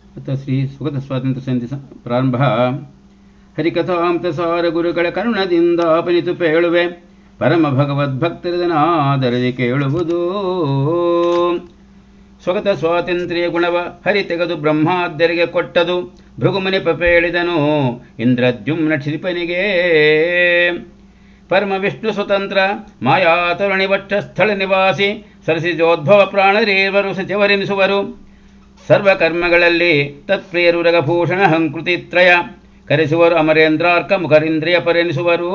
ಅಥ ಶ್ರೀ ಸುಗತ ಸ್ವಾತಂತ್ರ್ಯ ಸಂಧಿ ಸ- ಪ್ರಾರಂಭ ಹರಿಕಥಾಂತಸಾರ ಗುರುಗಳ ಕರುಣದಿಂದ ಅಪನಿತು ಪೇಳುವೆ ಪರಮ ಭಗವದ್ಭಕ್ತರದನಾದರದಿ ಕೇಳುವುದು ಸ್ವಗತ ಸ್ವಾತಂತ್ರ್ಯ ಗುಣವ ಹರಿ ತೆಗೆದು ಬ್ರಹ್ಮಾದ್ಯರಿಗೆ ಕೊಟ್ಟದು ಭೃಗುಮುನಿ ಪಪೇಳಿದನು ಇಂದ್ರದ್ಯುಮ್ನ ಕ್ಷಿಪನಿಗೆ ಪರಮ ವಿಷ್ಣು ಸ್ವತಂತ್ರ ಮಾಯಾತರುಣಿ ವಟ್ಟ ಸ್ಥಳ ನಿವಾಸಿ ಸರಸಿಜೋದ್ಭವ ಪ್ರಾಣರೇವರು ಸಚಿವರೆನಿಸುವರು ಸರ್ವಕರ್ಮಗಳಲ್ಲಿ ತತ್ಪ್ರಿಯರು ರಗಭೂಷಣ ಹಂಕೃತಿ ತ್ರಯ ಕರೆಸುವರು ಅಮರೇಂದ್ರಾರ್ಕ ಮುಖರಿಂದ್ರಿಯ ಪರೆನಿಸುವರು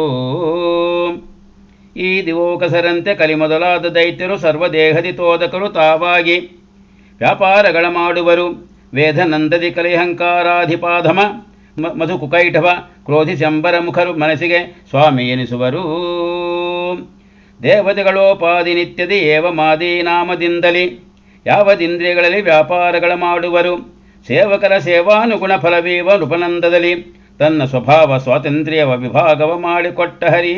ಈ ದಿವೋಕಸರಂತೆ ಕಲಿ ಮೊದಲಾದ ದೈತ್ಯರು ಸರ್ವದೇಹದಿ ತೋದಕರು ತಾವಾಗಿ ವ್ಯಾಪಾರಗಳ ಮಾಡುವರು ವೇದನಂದದಿ ಕಲಿಹಂಕಾರಾಧಿಪಾಧಮ ಮ- ಮಧುಕುಕೈಟಭ ಕ್ರೋಧಿ ಶಂಬರ ಮುಖರು ಮನಸ್ಸಿಗೆ ಸ್ವಾಮಿ ಎನಿಸುವರು ದೇವತೆಗಳೋಪಾದಿ ನಿತ್ಯದಿ ಏವ ಮಾದಿ ನಾಮದಿಂದಲಿ ಯಾವದಿಂದ್ರಿಯಗಳಲ್ಲಿ ವ್ಯಾಪಾರಗಳ ಮಾಡುವರು ಸೇವಕರ ಸೇವಾನುಗುಣ ಫಲವೀವ ನೃಪನಂದದಲ್ಲಿ ತನ್ನ ಸ್ವಭಾವ ಸ್ವಾತಂತ್ರ್ಯವ ವಿಭಾಗವ ಮಾಡಿಕೊಟ್ಟ ಹರಿ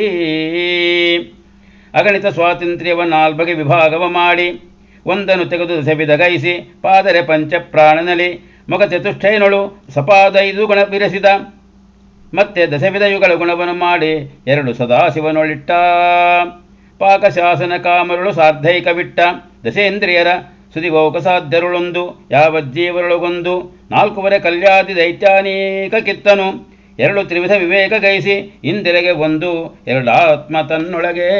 ಅಗಣಿತ ಸ್ವಾತಂತ್ರ್ಯವ ನಾಲ್ಬಗೆ ವಿಭಾಗವ ಮಾಡಿ ಒಂದನ್ನು ತೆಗೆದು ದಸವಿದಗೈಸಿ ಪಾದರೆ ಪಂಚಪ್ರಾಣನಲ್ಲಿ ಮೊಗ ಚತುಷ್ಟಯನೊಳು ಸಪಾದೈದು ಗುಣ ಬಿರಸಿದ ಮತ್ತೆ ದಶವಿಧ ಯುಗಳ ಗುಣವನ್ನು ಮಾಡಿ ಎರಡು ಸದಾಶಿವನೊಳಿಟ್ಟ ಪಾಕಶಾಸನ ಕಾಮರುಳು ಸಾರ್ಧೈಕವಿಟ್ಟ ದಶೇಂದ್ರಿಯರ ಸುದಿವೌಕಸಾಧ್ಯರುಳೊಂದು ಯಾವಜ್ಜೀವರೊಳಗೊಂದು ನಾಲ್ಕುವರೆ ಕಲ್ಯಾದಿ ದೈತ್ಯಾನೇಕ ಕಿತ್ತನು ಎರಡು ತ್ರಿವಿಧ ವಿವೇಕ ಗೈಸಿ ಇಂದಿರೆಗೆ ಒಂದು ಎರಡು ಆತ್ಮ ತನ್ನೊಳಗೆ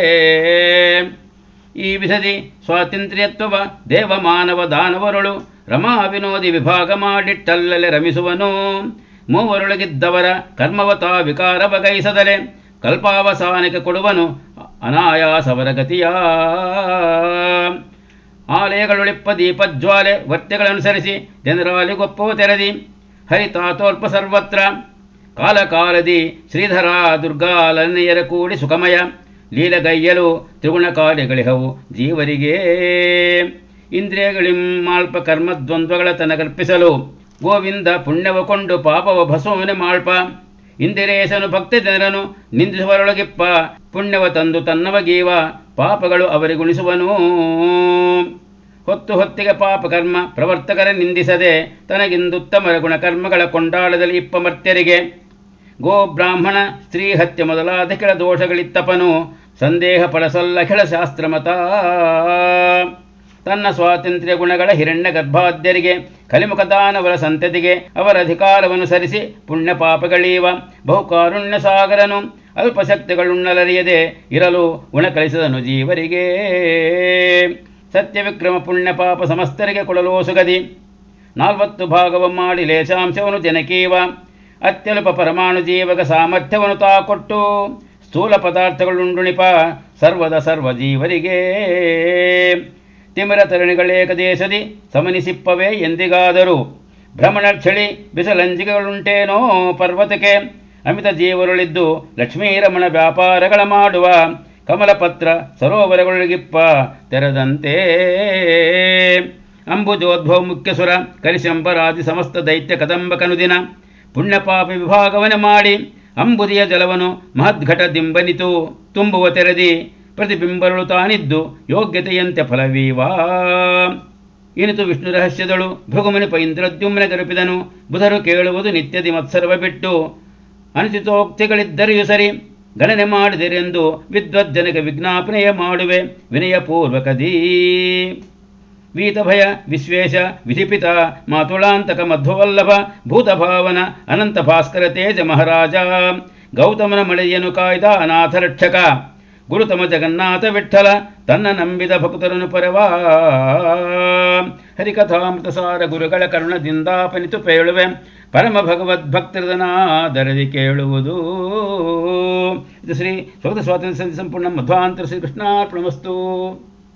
ಈ ವಿಧದಿ ಸ್ವಾತಂತ್ರ್ಯತ್ವವ ದೇವ ಮಾನವ ದಾನವರೊಳು ರಮಾ ವಿನೋದಿ ವಿಭಾಗ ಮಾಡಿಟ್ಟಲ್ಲಲೆ ರಮಿಸುವನು ಮೂವರೊಳಗಿದ್ದವರ ಕರ್ಮವತ ವಿಕಾರ ಬಗೈಸದಲೆ ಕಲ್ಪಾವಸಾನಕ್ಕೆ ಕೊಡುವನು ಅನಾಯಾಸವರ ಗತಿಯ ಆಲಯಗಳೊಳಿಪ್ಪ ದೀಪಜ್ವಾಲೆ ವರ್ತಗಳನುಸರಿಸಿ ಜನರಾಲಿಗೊಪ್ಪವ ತೆರದಿ ಹರಿತಾತೋಲ್ಪ ಸರ್ವತ್ರ ಕಾಲಕಾಲದಿ ಶ್ರೀಧರ ದುರ್ಗಾಲನೆಯರ ಕೂಡಿ ಸುಖಮಯ ಲೀಲಗೈಯಲು ತ್ರಿಗುಣ ಕಾರ್ಯಗಳಿಹವು ಜೀವರಿಗೆ ಇಂದ್ರಿಯಗಳಿಮ್ಮಾಲ್ಪ ಕರ್ಮದ್ವಂದ್ವಗಳ ತನಗರ್ಪಿಸಲು ಗೋವಿಂದ ಪುಣ್ಯವ ಕೊಂಡು ಪಾಪವ ಭಸೋನೆ ಮಾಳ್ಪ ಇಂದಿರೇಶನು ಭಕ್ತ ಜನರನು ನಿಂದಿಸುವರೊಳಗಿಪ್ಪ ಪುಣ್ಯವ ತಂದು ತನ್ನವಗೀವ ಪಾಪಗಳು ಅವರಿಗುಣಿಸುವನು ಹೊತ್ತು ಹೊತ್ತಿಗೆ ಪಾಪ ಕರ್ಮ ಪ್ರವರ್ತಕರ ನಿಂದಿಸದೆ ತನಗಿಂದುತ್ತಮರ ಗುಣಕರ್ಮಗಳ ಕೊಂಡಾಡದಲ್ಲಿ ಇಪ್ಪ ಮರ್ತ್ಯರಿಗೆ ಗೋ ಬ್ರಾಹ್ಮಣ ಸ್ತ್ರೀ ಹತ್ಯೆ ಮೊದಲಾದ ಕೆಳ ದೋಷಗಳಿತ್ತಪನು ಸಂದೇಹ ಪಡಸಲ್ಲ ಕೆಳ ಶಾಸ್ತ್ರಮತ ತನ್ನ ಸ್ವಾತಂತ್ರ್ಯ ಗುಣಗಳ ಹಿರಣ್ಯ ಗರ್ಭಾದ್ಯರಿಗೆ ಕಲಿಮುಖದಾನವರ ಸಂತತಿಗೆ ಅವರ ಅಧಿಕಾರವನ್ನು ಸರಿಸಿ ಪುಣ್ಯ ಪಾಪಗಳೀವ ಬಹುಕಾರುಣ್ಯ ಸಾಗರನು ಅಲ್ಪಶಕ್ತಿಗಳುಣ್ಣಲರಿಯದೆ ಇರಲು ಗುಣ ಕಲಿಸಿದನು ಜೀವರಿಗೆ ಸತ್ಯವಿಕ್ರಮ ಪುಣ್ಯ ಪಾಪ ಸಮಸ್ತರಿಗೆ ಕೊಡಲು ಸುಗದಿ ನಾಲ್ವತ್ತು ಭಾಗವ ಮಾಡಿ ಲೇಶಾಂಶವನ್ನು ಜನಕೀವ ಅತ್ಯಲ್ಪ ಪರಮಾಣು ಜೀವಗ ಸಾಮರ್ಥ್ಯವನ್ನು ತಾ ಕೊಟ್ಟು ಸ್ಥೂಲ ಪದಾರ್ಥಗಳುಂಡುಣಿಪ ಸರ್ವದ ಸರ್ವ ಜೀವರಿಗೆ ತಿಮಿರ ತರುಣಿಗಳೇಕ ದೇಶದಿ ಸಮನಿಸಿಪ್ಪವೇ ಎಂದಿಗಾದರೂ ಭ್ರಮಣ ಚಳಿ ಬಿಸಲಂಜಿಗೆಗಳುಂಟೇನೋ ಪರ್ವತಕ್ಕೆ ಅಮಿತ ಜೀವರುಳಿದ್ದು ಲಕ್ಷ್ಮೀರಮಣ ವ್ಯಾಪಾರಗಳ ಮಾಡುವ ಕಮಲಪತ್ರ ಸರೋವರಗಳಿಗಿಪ್ಪ ತೆರೆದಂತೆ ಅಂಬುಜೋದ್ಭವ ಮುಖ್ಯಸುರ ಕರಿಶಂಬರಾದಿ ಸಮಸ್ತ ದೈತ್ಯ ಕದಂಬ ಕನುದಿನ ಪುಣ್ಯಪಾಪ ವಿಭಾಗವನ ಮಾಡಿ ಅಂಬುದಿಯ ಜಲವನು ಮಹದ್ಘಟ ದಿಂಬನಿತು ತುಂಬುವ ತೆರೆದಿ ಪ್ರತಿಬಿಂಬರುಳು ತಾನಿದ್ದು ಯೋಗ್ಯತೆಯಂತೆ ಫಲವೀವಾ ಇನಿತು ವಿಷ್ಣು ರಹಸ್ಯದಳು ಭೃಗುಮುನಿ ಪೈಂದ್ರದ್ಯುಮ್ನ ಗರುಪಿದನು ಬುಧರು ಕೇಳುವುದು ನಿತ್ಯದಿ ಮತ್ಸರ್ವ ಬಿಟ್ಟು ಅನುಚಿತೋಕ್ತಿಗಳಿದ್ದರೆಯೂ ಸರಿ ಗಣನೆ ಮಾಡಿದರೆಂದು ವಿದ್ವಜ್ಜನಕ ವಿಜ್ಞಾಪನೆಯ ಮಾಡುವೆ ವಿನಯಪೂರ್ವಕದೀ ವೀತಭಯ ವಿಶ್ವೇಶ ವಿಧಿಪಿತ ಮಾತುಳಾಂತಕ ಮಧ್ವವಲ್ಲಭ ಭೂತಭಾವನ ಅನಂತ ಭಾಸ್ಕರ ತೇಜ ಮಹಾರಾಜ ಗೌತಮನ ಮಳೆಯನ್ನು ಕಾಯ್ದ ಅನಾಥ ರಕ್ಷಕ ಗುರುತಮ ಜಗನ್ನಾಥ ವಿಠಲ ತನ್ನ ನಂಬಿದ ಭಕ್ತರನ್ನು ಪರವಾ ಹರಿಕಥಾಮೃತಸಾರ ಗುರುಗಳ ಕರುಣದಿಂದಾಪನಿತು ಪೇಳುವೆ ಪರಮ ಭಗವದ್ಭಕ್ತರದನಾದರದಿ ಕೇಳುವುದು ಇದು ಶ್ರೀ ಸ್ವಗತ ಸ್ವಾತಂತ್ರ್ಯ ಸಂಪೂರ್ಣ ಮಧ್ವಾಂತರ ಶ್ರೀ ಕೃಷ್ಣಾರ್ಪಣಮಸ್ತು